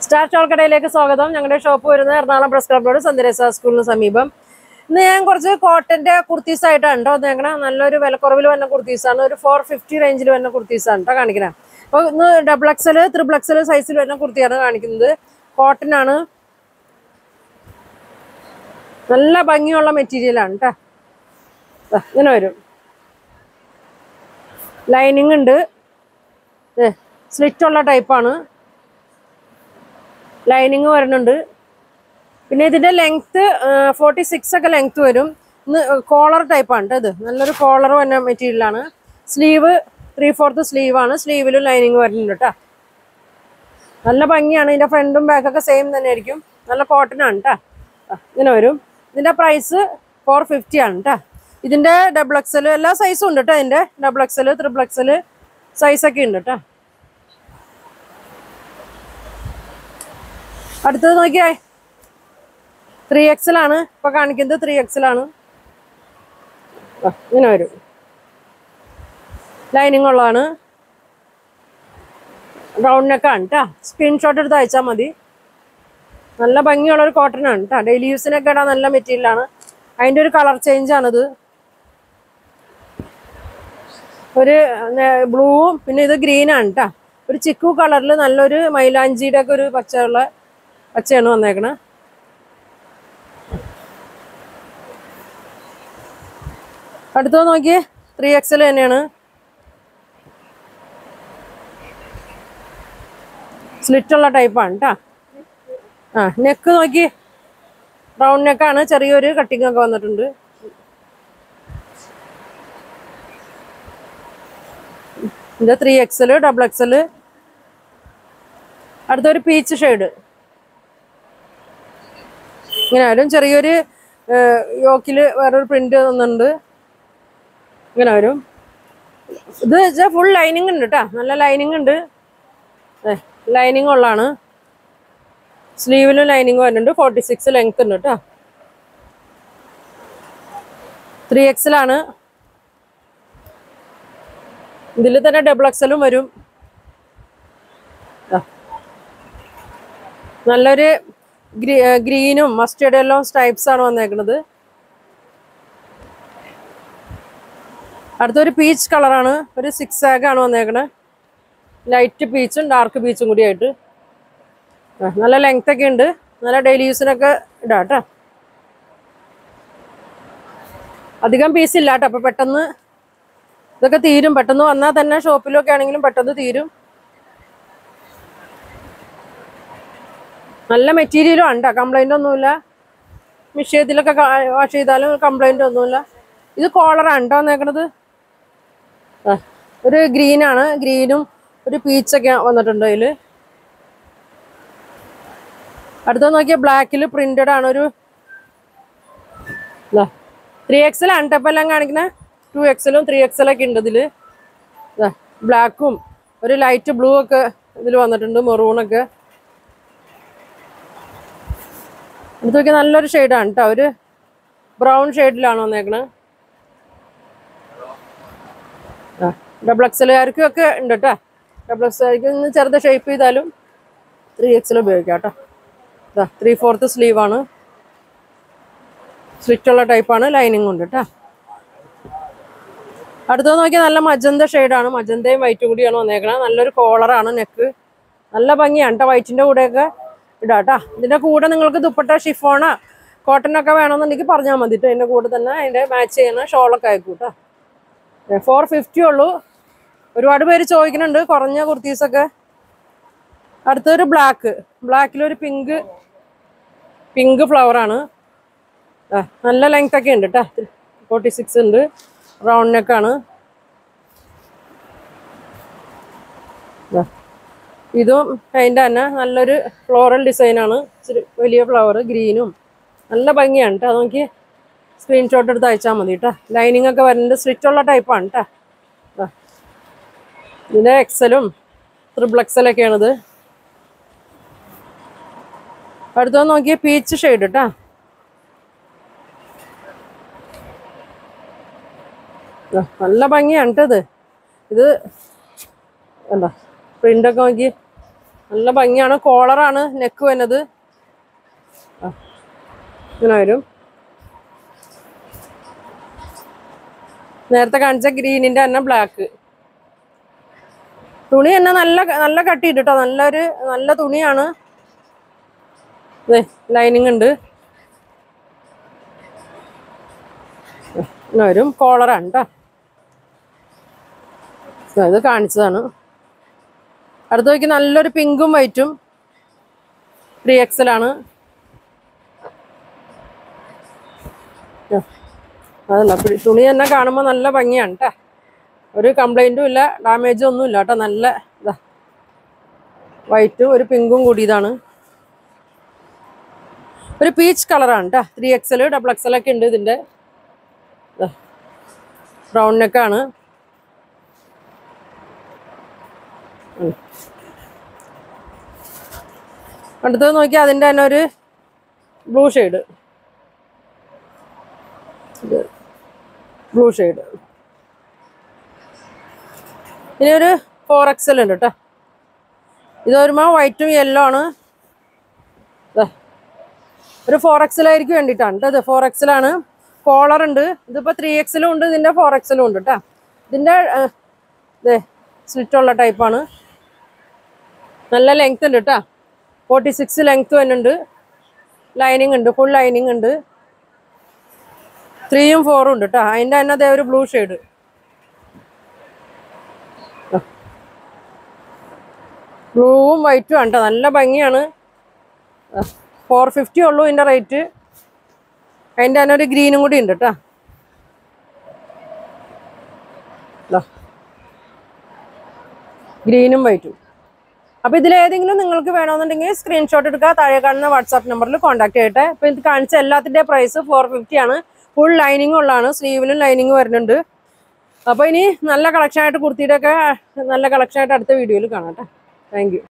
Star shawl കടയിലേക്ക് സ്വാഗതം ഞങ്ങളുടെ ഷോപ്പ് വരുന്നത് എറണാകുളം പ്രസ് ക്ലബ് റോഡ് സന്ദരേസ സ്കൂളിന് സമീപം ഇന്ന് ഞാൻ കുറച്ച് കോട്ടന്റെ കുർത്തീസ് ആയിട്ടാണ് കേട്ടോ വന്നേക്കണേ നല്ലൊരു വിലക്കുറവിൽ വന്ന കുർത്തീസാണ് ഒരു ഫോർ ഫിഫ്റ്റി റേഞ്ചിൽ വരുന്ന കുർത്തീസാണ് കേട്ടോ കാണിക്കണേ അപ്പോൾ ഇന്ന് ഡബിൾ എക്സൽ ത്രിബിൾ എക്സൽ സൈസിൽ വരുന്ന കുർത്തിയാണ് കാണിക്കുന്നത് കോട്ടൺ ആണ് നല്ല ഭംഗിയുള്ള മെറ്റീരിയലാണ് കേട്ടോ ദാ ഇങ്ങനെ വരും ലൈനിങ് ഉണ്ട് സ്ലിറ്റ് ഉള്ള ടൈപ്പാണ് ലൈനിങ് വരുന്നുണ്ട് പിന്നെ ഇതിന്റെ ലെങ്ത് ഫോർട്ടി സിക്സ് ഒക്കെ ലെങ്ത് വരും ഇന്ന് കോളർ ടൈപ്പാണ് കേട്ടോ ഇത് നല്ലൊരു കോളർ വന്ന മെറ്റീരിയലാണ് സ്ലീവ് ത്രീ ഫോർത്ത് സ്ലീവ് ആണ് സ്ലീവിലും ലൈനിങ് വരുന്നുണ്ട് കേട്ടോ നല്ല ഭംഗിയാണ് ഇതിന്റെ ഫ്രണ്ടും ബാക്കൊക്കെ സെയിം തന്നെ ആയിരിക്കും നല്ല കോട്ടൺ ആണ് കേട്ടോ ഇങ്ങനെ വരും ഇതിന്റെ പ്രൈസ് ഫോർ ഫിഫ്റ്റി ആണ് കേട്ടോ ഇതിന്റെ ഡബിൾ എക്സൽ എല്ലാ സൈസും ഉണ്ട് കേട്ടോ ഇതിന്റെ ഡബിൾ എക്സൽ ത്രിബിൾ എക്സൽ സൈസൊക്കെ ഉണ്ട് കേട്ടോ അടുത്തത് നോക്കിയേ ത്രീ എക്സൽ ആണ് ഇപ്പൊ കാണിക്കുന്നത് ത്രീ എക്സൽ ആണ് ആ, ഇങ്ങനെ വരും ലൈനിങ് ഉള്ളതാണ് റൗണ്ട് നെക്കാണ് കേട്ടോ സ്ക്രീൻഷോട്ട് എടുത്ത് അയച്ചാൽ മതി നല്ല ഭംഗിയുള്ള ഒരു കോട്ടൺ ആണ് കേട്ടോ ഡെയിലി യൂസിനൊക്കെ ഇടാൻ നല്ല മെറ്റീരിയലാണ് അതിൻ്റെ ഒരു കളർ ചേഞ്ച് ആണിത് ഒരു ബ്ലൂവും പിന്നെ ഇത് ഗ്രീൻ ആണ് കേട്ടോ ഒരു ചിക്കു കളറിൽ നല്ലൊരു മൈലാഞ്ചിയുടെ ഒക്കെ ഒരു പച്ചയുള്ള പച്ചയാണ് വന്നേക്കണേ അടുത്തത് നോക്കിയേ ത്രീ എക്സൽ തന്നെയാണ് സ്ലിറ്റ് ഉള്ള ടൈപ്പാണ് കേട്ടോ ആ നെക്ക് നോക്കി റൗണ്ട് നെക്കാണ് ചെറിയൊരു കട്ടിങ് ഒക്കെ വന്നിട്ടുണ്ട് ഇത് ത്രീ എക്സൽ ഡബിൾ എക്സൽ അടുത്തൊരു പീച്ച് ഷെയ്ഡ് ഇങ്ങനെ വരും ചെറിയൊരു യോക്കിൽ വേറൊരു പ്രിന്റ് വന്നിട്ടുണ്ട് ഇങ്ങനെ വരും ഇത് വെച്ചാൽ ഫുൾ ലൈനിങ് ഉണ്ട് കേട്ടോ നല്ല ലൈനിങ് ഉണ്ട് ലൈനിങ് ഉള്ളതാണ് സ്ലീവിലും ലൈനിങ് വരുന്നുണ്ട് ഫോർട്ടി സിക്സ് ലെങ്ത് ഉണ്ട് കേട്ടോ ത്രീ എക്സിലാണ് ഇതിൽ തന്നെ ഡബിൾ എക്സലും വരും ദാ. നല്ലൊരു ഗ്രീ ഗ്രീനും മസ്റ്റേർഡ് എല്ലാം സ്ട്രൈപ്സ് ആണ് വന്നേക്കുന്നത് അടുത്തൊരു പീച്ച് കളറാണ് ഒരു സിക്സ് ആഗ് ആണ് വന്നേക്കണത് ലൈറ്റ് പീച്ചും ഡാർക്ക് പീച്ചും കൂടി ആയിട്ട് ആ, നല്ല ലെങ്ത് ഒക്കെ ഉണ്ട് നല്ല ഡെയിലി യൂസിനൊക്കെ ഇടാം കേട്ടോ അധികം പീസ് ഇല്ല കേട്ടോ അപ്പൊ പെട്ടെന്ന് ഇതൊക്കെ തീരും പെട്ടെന്ന് വന്നാൽ തന്നെ ഷോപ്പിലൊക്കെ ആണെങ്കിലും പെട്ടെന്ന് തീരും നല്ല മെറ്റീരിയലും ഉണ്ട് കംപ്ലൈന്റ് ഒന്നുമില്ല മിഷ്യത്തിലൊക്കെ വാഷ് ചെയ്താലും കംപ്ലൈന്റ് ഒന്നുമില്ല ഇത് കോളറാണ് കേട്ടോ വന്നേക്കണത് ആ, ഒരു ഗ്രീനാണ് ഗ്രീനും ഒരു പീച്ചൊക്കെ വന്നിട്ടുണ്ട് അതിൽ അടുത്ത നോക്കിയാൽ ബ്ലാക്കിൽ പ്രിന്റഡ് ആണ് ഒരു ത്രീ എക്സലാണ് കേട്ടോ ഇപ്പം എല്ലാം കാണിക്കുന്നത് ടു എക്സലും ത്രീ എക്സലൊക്കെ ഉണ്ട് ഇതിൽ ബ്ലാക്കും ഒരു ലൈറ്റ് ബ്ലൂ ഒക്കെ ഇതിൽ വന്നിട്ടുണ്ട് മെറൂണൊക്കെ അടുത്ത് നോക്കിയാൽ നല്ലൊരു ഷെയ്ഡാണ് കേട്ടോ ഒരു ബ്രൗൺ ഷെയ്ഡിലാണ് വന്നേക്കണത് ആ ഡബിൾ എക്സലുകാർക്കും ഒക്കെ ഉണ്ട് കേട്ടോ ഡബിൾ എക്സലുകാർക്ക് ഒന്ന് ചെറുത് ഷേപ്പ് ചെയ്താലും ത്രീ എക്സൽ ഉപയോഗിക്കാം കേട്ടോ ഇതാ ത്രീ ഫോർത്ത് സ്ലീവാണ് സ്ലിറ്റുള്ള ടൈപ്പാണ് ലൈനിങ് ഉണ്ട് കേട്ടോ അടുത്തത് നോക്കിയാൽ നല്ല മജന്ത ഷെയ്ഡാണ് മജന്തയും വൈറ്റും കൂടിയാണ് വന്നേക്കണത് നല്ലൊരു കോളറാണ് നെക്ക് നല്ല ഭംഗിയാണ് കേട്ടോ വൈറ്റിൻ്റെ കൂടെയൊക്കെ ഇടാം കേട്ടോ ഇതിൻ്റെ കൂടെ നിങ്ങൾക്ക് ദുപ്പട്ട ഷിഫോണോ കോട്ടനൊക്കെ വേണമെന്നുണ്ടെങ്കിൽ പറഞ്ഞാൽ മതി കേട്ടോ അതിൻ്റെ കൂടെ തന്നെ അതിൻ്റെ മാച്ച് ചെയ്യുന്ന ഷോളൊക്കെ അയക്കും കേട്ടോ ഫോർ ഫിഫ്റ്റി ഉള്ളൂ ഒരുപാട് പേര് ചോദിക്കുന്നുണ്ട് കുറഞ്ഞ കുർത്തീസൊക്കെ അടുത്തൊരു ബ്ലാക്ക് ബ്ലാക്കിലൊരു പിങ്ക് പിങ്ക് ഫ്ലവറാണ് ആ നല്ല ലെങ്ത് ഒക്കെ ഉണ്ട് കേട്ടോ ഫോർട്ടി സിക്സ് ഉണ്ട് റൗണ്ട് നെക്കാണ് ഇതും അതിൻ്റെ തന്നെ നല്ലൊരു ഫ്ലോറൽ ഡിസൈനാണ് ഇച്ചിരി വലിയ ഫ്ലവർ ഗ്രീനും നല്ല ഭംഗിയാണ് കേട്ടോ നോക്കി സ്ക്രീൻഷോട്ട് എടുത്ത് അയച്ചാൽ മതി കേട്ടോ ലൈനിങ് ഒക്കെ വരുന്നുണ്ട് സ്ലിറ്റ് ഉള്ള ടൈപ്പാണ് കേട്ടോ ആ. ഇതിൻ്റെ എക്സലും ത്രിബിൾ എക്സലൊക്കെയാണിത് അടുത്തത് നോക്കിയ പീച്ച് ഷെയ്ഡ് കേട്ടോ ആ, നല്ല ഭംഗിയാണ് കേട്ടോ ഇത് ഇത് എന്താ പ്രിൻ്റൊക്കെ നോക്കി നല്ല ഭംഗിയാണ് കോളറാണ് നെക്ക് വരുന്നത് ആ, ഇങ്ങനെ വരും നേരത്തെ കാണിച്ച ഗ്രീനിന്റെ തന്നെ ബ്ലാക്ക് തുണി തന്നെ നല്ല നല്ല കട്ടിയിട്ട് കേട്ടോ നല്ലൊരു നല്ല തുണിയാണ് ലൈനിങ് ഉണ്ട് ഇങ്ങനെ വരും കോളറാണ് കേട്ടോ ഇത് കാണിച്ചതാണ് അടുത്ത നോക്കി നല്ലൊരു പിങ്കും വൈറ്റും ത്രീ എക്സൽ ആണ് ആ, അതല്ല പിടി- തുണി തന്നെ കാണുമ്പോൾ നല്ല ഭംഗിയാണ് കേട്ടോ ഒരു കംപ്ലൈൻറ്റും ഇല്ല ഡാമേജും ഒന്നും ഇല്ല കേട്ടോ നല്ല ഇതാ വൈറ്റും ഒരു പിങ്കും കൂടിയതാണ് ഒരു പീച്ച് കളറാണ് കേട്ടോ ത്രീ എക്സൽ ഡബിൾ എക്സൽ ഒക്കെ ഉണ്ട് ഇതിൻ്റെ ബ്രൗൺ നെക്കാണ് അടുത്തത് നോക്കി അതിൻ്റെ തന്നെ ഒരു ബ്ലൂ ഷെയ്ഡ് ബ്ലൂ ഷെയ്ഡ് ഇനി ഒരു ഫോർ എക്സൽ ഉണ്ട് കേട്ടോ ഇത് വരുമ്പോൾ വൈറ്റും യെല്ലോ ആണ് ദാ. ഒരു ഫോർ എക്സലായിരിക്കും വേണ്ടിയിട്ടാണ് കേട്ടോ ഇത് ഫോർ എക്സലാണ് കോളർ ഉണ്ട് ഇതിപ്പോൾ ത്രീ എക്സലും ഉണ്ട് ഇതിൻ്റെ ഫോർ എക്സലും ഉണ്ട് കേട്ടോ ഇതിൻ്റെ ഇതേ സ്ലിറ്റുള്ള ടൈപ്പാണ് നല്ല ലെങ്ത് ഉണ്ട് കേട്ടോ ഫോർട്ടി സിക്സ് ലെങ്ത് വരുന്നുണ്ട് ലൈനിങ് ഉണ്ട് ഫുൾ ലൈനിങ് ഉണ്ട് ത്രീയും ഫോറും ഉണ്ട് കേട്ടോ അതിൻ്റെ തന്നെ അതേ ഒരു ബ്ലൂ ഷെയ്ഡ് ബ്ലൂവും വൈറ്റും ആണ് കേട്ടോ നല്ല ഭംഗിയാണ് ഫോർ ഫിഫ്റ്റി ഉള്ളൂ ഇതിൻ്റെ റേറ്റ് അതിൻ്റെ തന്നെ ഒരു ഗ്രീനും കൂടി ഉണ്ട് കേട്ടോ ഗ്രീനും വൈറ്റും അപ്പോൾ ഇതിലേതെങ്കിലും നിങ്ങൾക്ക് വേണമെന്നുണ്ടെങ്കിൽ സ്ക്രീൻഷോട്ട് എടുക്കുക താഴെ കാണുന്ന വാട്സാപ്പ് നമ്പറിൽ കോൺടാക്ട് ചെയ്യട്ടെ അപ്പോൾ ഇത് കാണിച്ച എല്ലാത്തിൻ്റെ പ്രൈസ് ഫോർ ഫിഫ്റ്റി ആണ് ഫുൾ ലൈനിങ് ഉള്ളതാണ് സ്ലീവിലും ലൈനിങ് വരുന്നുണ്ട് അപ്പോൾ ഇനി നല്ല കളക്ഷൻ ആയിട്ട് കുർത്തിയുടെ ഒക്കെ നല്ല കളക്ഷൻ ആയിട്ട് അടുത്ത വീഡിയോയിൽ കാണാം കേട്ടോ താങ്ക് യു